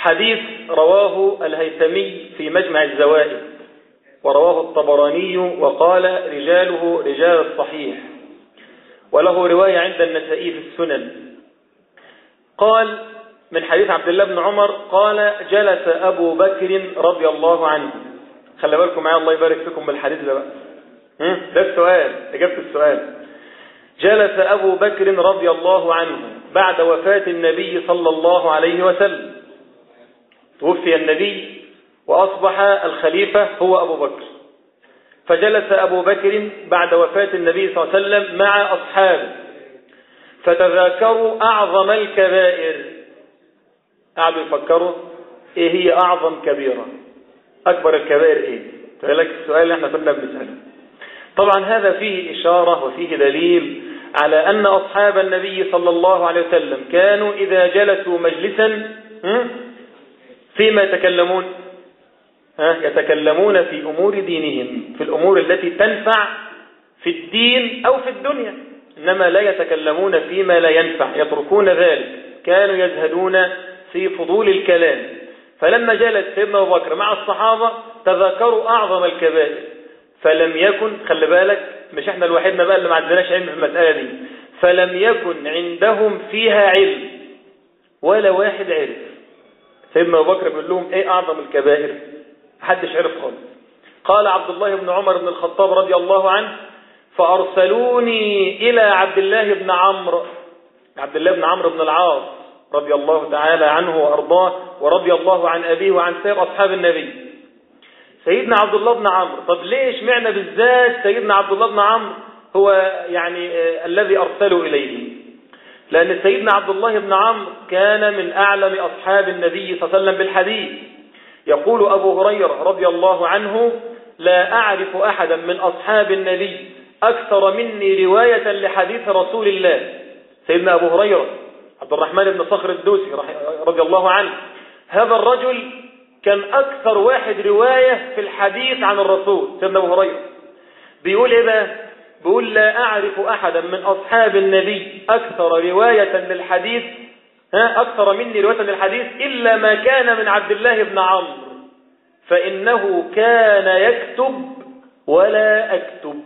حديث رواه الهيثمي في مجمع الزوائد ورواه الطبراني وقال رجاله رجال الصحيح وله رواية عند النسائي في السنن قال من حديث عبد الله بن عمر قال جلس أبو بكر رضي الله عنه خلي بالكم معايا الله يبارك فيكم بالحديث ده بقى ده السؤال إجابة السؤال جلس أبو بكر رضي الله عنه بعد وفاة النبي صلى الله عليه وسلم توفي النبي وأصبح الخليفة هو أبو بكر فجلس أبو بكر بعد وفاة النبي صلى الله عليه وسلم مع أصحابه فتذاكروا أعظم الكبائر قعدوا يفكروا إيه هي أعظم كبيرة أكبر الكبائر إيه فلك السؤال اللي احنا كنا بنسأله طبعا هذا فيه إشارة وفيه دليل على أن أصحاب النبي صلى الله عليه وسلم كانوا إذا جلسوا مجلسا فيما يتكلمون يتكلمون في أمور دينهم في الأمور التي تنفع في الدين أو في الدنيا إنما لا يتكلمون فيما لا ينفع يتركون ذلك كانوا يزهدون في فضول الكلام فلما جلس سيدنا أبو بكر مع الصحابة تذكروا أعظم الكبائر فلم يكن خلي بالك مش احنا الوحيدنا بقى اللي ما عندناش علم في المسألة دي فلم يكن عندهم فيها علم ولا واحد عرف سيدنا أبو بكر بيقول لهم ايه أعظم الكبائر محدش عرف خالص قال عبد الله بن عمر بن الخطاب رضي الله عنه فأرسلوني إلى عبد الله بن عمرو عبد الله بن عمرو بن العاص رضي الله تعالى عنه وأرضاه ورضي الله عن أبيه وعن سير أصحاب النبي سيدنا عبد الله بن عمرو طب ليش معنى بالذات سيدنا عبد الله بن عمرو هو يعني آه الذي أرسلوا إليه لأن سيدنا عبد الله بن عمرو كان من أعلم أصحاب النبي صلى الله عليه وسلم بالحديث يقول أبو هريرة رضي الله عنه لا أعرف أحدا من أصحاب النبي أكثر مني رواية لحديث رسول الله سيدنا أبو هريرة عبد الرحمن بن صخر الدوسي رضي الله عنه هذا الرجل كان أكثر واحد رواية في الحديث عن الرسول سيدنا أبو هريرة بيقول إيه بقى بيقول لا أعرف أحدا من أصحاب النبي أكثر رواية للحديث ها أكثر مني رواية للحديث إلا ما كان من عبد الله بن عمرو فإنه كان يكتب ولا أكتب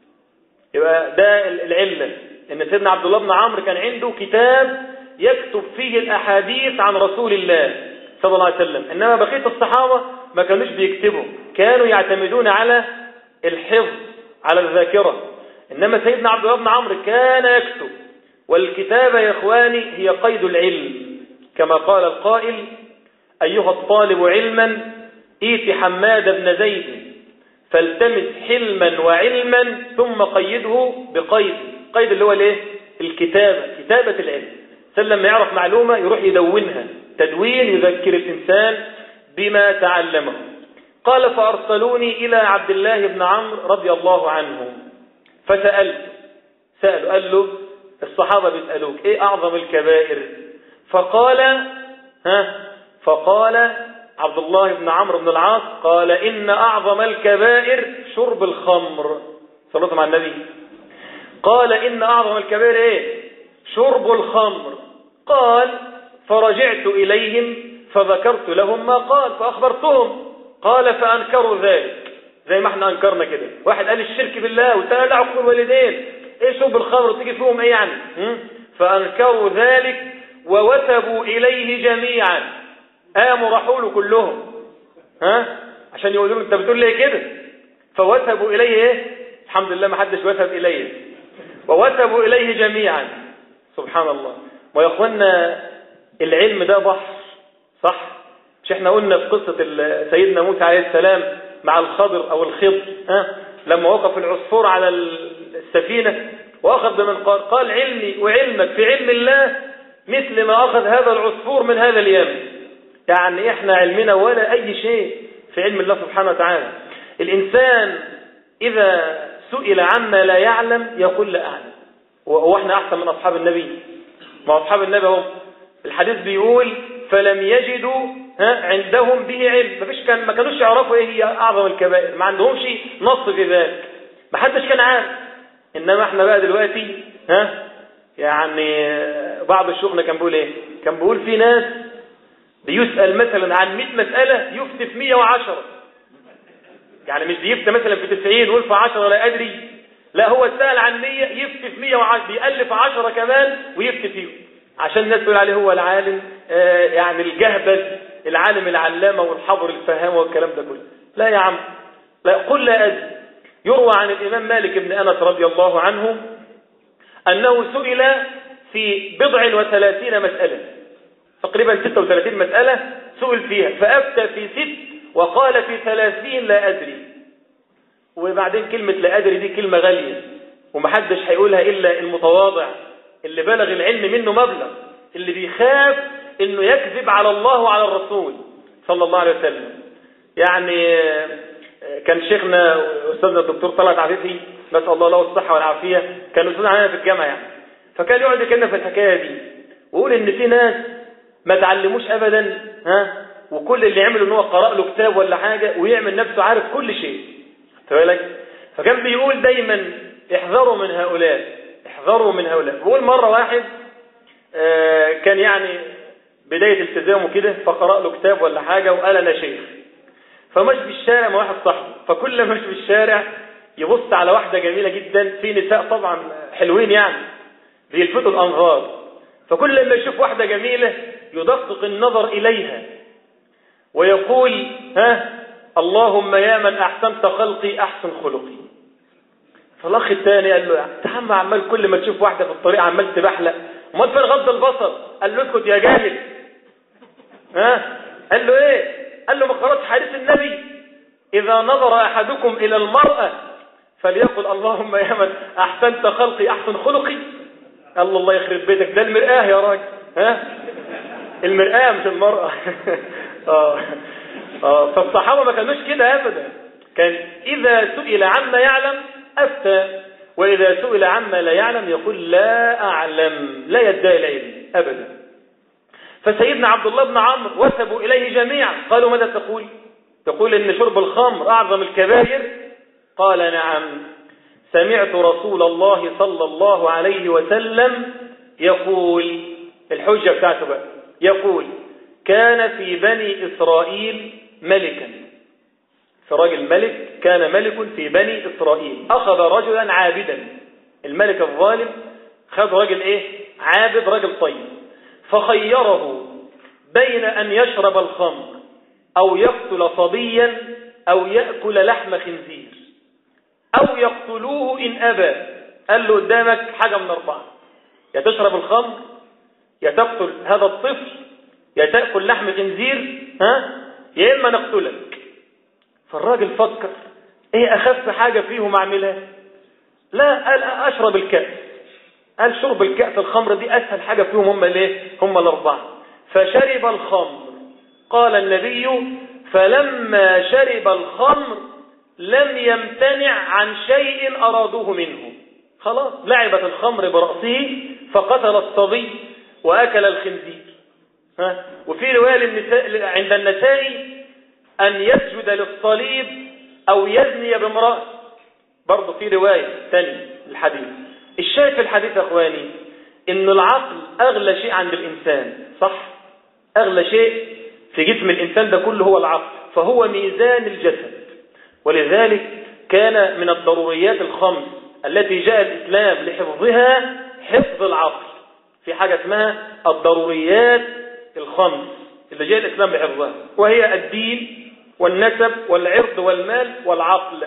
يبقى ده العلة إن سيدنا عبد الله بن عمرو كان عنده كتاب يكتب فيه الأحاديث عن رسول الله صلى الله عليه وسلم إنما بقية الصحابة ما كانوش بيكتبوا كانوا يعتمدون على الحفظ على الذاكرة إنما سيدنا عبد الله بن عمرو كان يكتب والكتابة يا إخواني هي قيد العلم كما قال القائل أيها الطالب علما إيت حماد بن زيد فالتمس حلما وعلما ثم قيده بقيد قيد اللي هو الايه الكتابة كتابة العلم سلم ما يعرف معلومة يروح يدونها تدوين يذكر الإنسان بما تعلمه قال فأرسلوني إلى عبد الله بن عمرو رضي الله عنه فسألت سأل قال له الصحابة بيسألوك ايه أعظم الكبائر فقال ها فقال عبد الله بن عمرو بن العاص قال إن أعظم الكبائر شرب الخمر صلى مع النبي قال إن أعظم الكبائر إيه شرب الخمر قال فرجعت إليهم فذكرت لهم ما قال فأخبرتهم قال فأنكروا ذلك زي ما احنا أنكرنا كده واحد قال الشرك بالله والثاني لا عقول الوالدين ايه شرب الخمر تيجي فيهم ايه يعني فأنكروا ذلك ووثبوا إليه جميعا قاموا راحوا له كلهم ها عشان يقولوا له انت بتقول ليه كده فوثبوا اليه ايه الحمد لله ما حدش وثب اليه ووثبوا اليه جميعا سبحان الله ويا اخوانا العلم ده بحر صح مش احنا قلنا في قصة سيدنا موسى عليه السلام مع الخضر او الخضر ها لما وقف العصفور على السفينة واخذ بمنقار قال علمي وعلمك في علم الله مثل ما اخذ هذا العصفور من هذا اليمن يعني احنا علمنا ولا اي شيء في علم الله سبحانه وتعالى الانسان اذا سئل عما لا يعلم يقول لا اعلم هو احنا احسن من اصحاب النبي ما اصحاب النبي هم الحديث بيقول فلم يجدوا ها عندهم به علم مفيش كان ما كانوش يعرفوا ايه هي اعظم الكبائر ما عندهمش نص في ذلك ما حدش كان عارف انما احنا بقى دلوقتي ها يعني بعض الشيوخنا كان بيقول ايه كان بيقول في ناس بيسأل مثلا عن 100 مسألة يفتي في 110 يعني مش بيفتي مثلا في 90 ويقول في 10 لا أدري لا هو سأل عن 100 يفتي في 110 بيألف 10 كمان ويفتي فيهم عشان الناس تقول عليه هو العالم آه يعني الجهبذ العالم العلامة والحبر الفهام والكلام ده كله لا يا عم لا قل لا أدري يروى عن الإمام مالك بن أنس رضي الله عنه أنه سئل في بضع وثلاثين مسألة تقريبا 36 مسألة سئل فيها فأفتى في ست وقال في ثلاثين لا أدري وبعدين كلمة لا أدري دي كلمة غالية ومحدش هيقولها إلا المتواضع اللي بلغ العلم منه مبلغ اللي بيخاف انه يكذب على الله وعلى الرسول صلى الله عليه وسلم يعني كان شيخنا استاذنا الدكتور طلعت عفيفي نسال الله له الصحه والعافيه كان استاذ عندنا في الجامعه يعني فكان يقعد يتكلم في الحكايه دي ويقول ان في ناس ما تعلموش ابدا ها وكل اللي عمله ان هو قرأ له كتاب ولا حاجه ويعمل نفسه عارف كل شيء بالك فكان بيقول دايما احذروا من هؤلاء احذروا من هؤلاء بيقول مره واحد آه كان يعني بدايه التزامه كده فقرأ له كتاب ولا حاجه وقال انا شيخ فمشي في الشارع مع واحد صاحبه فكل ما مشي في الشارع يبص على واحدة جميلة جدا في نساء طبعا حلوين يعني بيلفتوا الأنظار فكل ما يشوف واحدة جميلة يدقق النظر إليها ويقول ها اللهم يا من أحسنت خلقي أحسن خلقي فالأخ الثاني قال له يا عم عمال كل ما تشوف واحدة في الطريق عمال تبحلق امال فين غض البصر قال له اسكت يا جاهل ها قال له ايه قال له مقرات حديث النبي إذا نظر أحدكم إلى المرأة فليقل اللهم يا من أحسنت خلقي أحسن خلقي قال له الله يخرب بيتك ده المرآة يا راجل ها المرآة مش المرأة آه. آه. فالصحابة ما كانوش كده أبدا كان إذا سئل عما يعلم أفتى وإذا سئل عما لا يعلم يقول لا أعلم لا يدعي العلم أبدا فسيدنا عبد الله بن عمرو وثبوا إليه جميعا قالوا ماذا تقول تقول إن شرب الخمر أعظم الكبائر قال نعم سمعت رسول الله صلى الله عليه وسلم يقول الحجة بتاعته بقى يقول كان في بني إسرائيل ملكا في راجل ملك كان ملك في بني إسرائيل أخذ رجلا عابدا الملك الظالم خذ راجل إيه عابد راجل طيب فخيره بين أن يشرب الخمر أو يقتل صبيا أو يأكل لحم خنزير أو يقتلوه إن أبى قال له قدامك حاجة من أربعة يا تشرب الخمر يا تقتل هذا الطفل يا تأكل لحم خنزير ها يا إما نقتلك فالراجل فكر ايه أخف حاجة فيهم أعملها لا قال أشرب الكأس قال شرب الكأس الخمر دي أسهل حاجة فيهم هم الايه هم الأربعة فشرب الخمر قال النبي فلما شرب الخمر لم يمتنع عن شيء أرادوه منه خلاص لعبت الخمر برأسه فقتل الصبي وأكل الخنزير ها؟ وفي رواية للنساء عند النسائي أن يسجد للصليب أو يزني بامرأة برضه في رواية ثانية الحديث الشاهد في الحديث يا أخواني إن العقل أغلى شيء عند الإنسان صح أغلى شيء في جسم الإنسان ده كله هو العقل فهو ميزان الجسد ولذلك كان من الضروريات الخمس التي جاء الإسلام لحفظها حفظ العقل في حاجة اسمها الضروريات الخمس اللي جاء الإسلام بحفظها وهي الدين والنسب والعرض والمال والعقل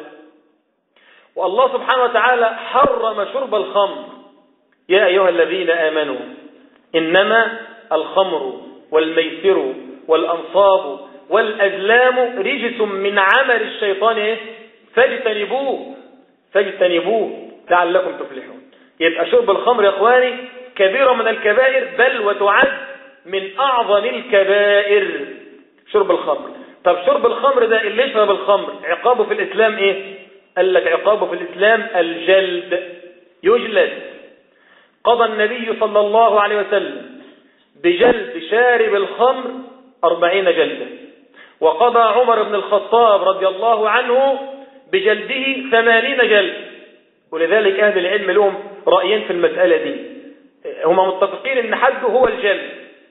والله سبحانه وتعالى حرم شرب الخمر يا أيها الذين آمنوا إنما الخمر والميسر والأنصاب والأزلام رجس من عمل الشيطان إيه؟ فاجتنبوه فاجتنبوه لعلكم تفلحون يبقى شرب الخمر يا اخواني كبيرة من الكبائر بل وتعد من أعظم الكبائر شرب الخمر طب شرب الخمر ده اللي يشرب الخمر عقابه في الإسلام إيه قال لك عقابه في الإسلام الجلد يجلد قضى النبي صلى الله عليه وسلم بجلد شارب الخمر أربعين جلدة وقضى عمر بن الخطاب رضي الله عنه بجلده ثمانين جلد ولذلك أهل العلم لهم رأيين في المسألة دي هم متفقين ان حده هو الجلد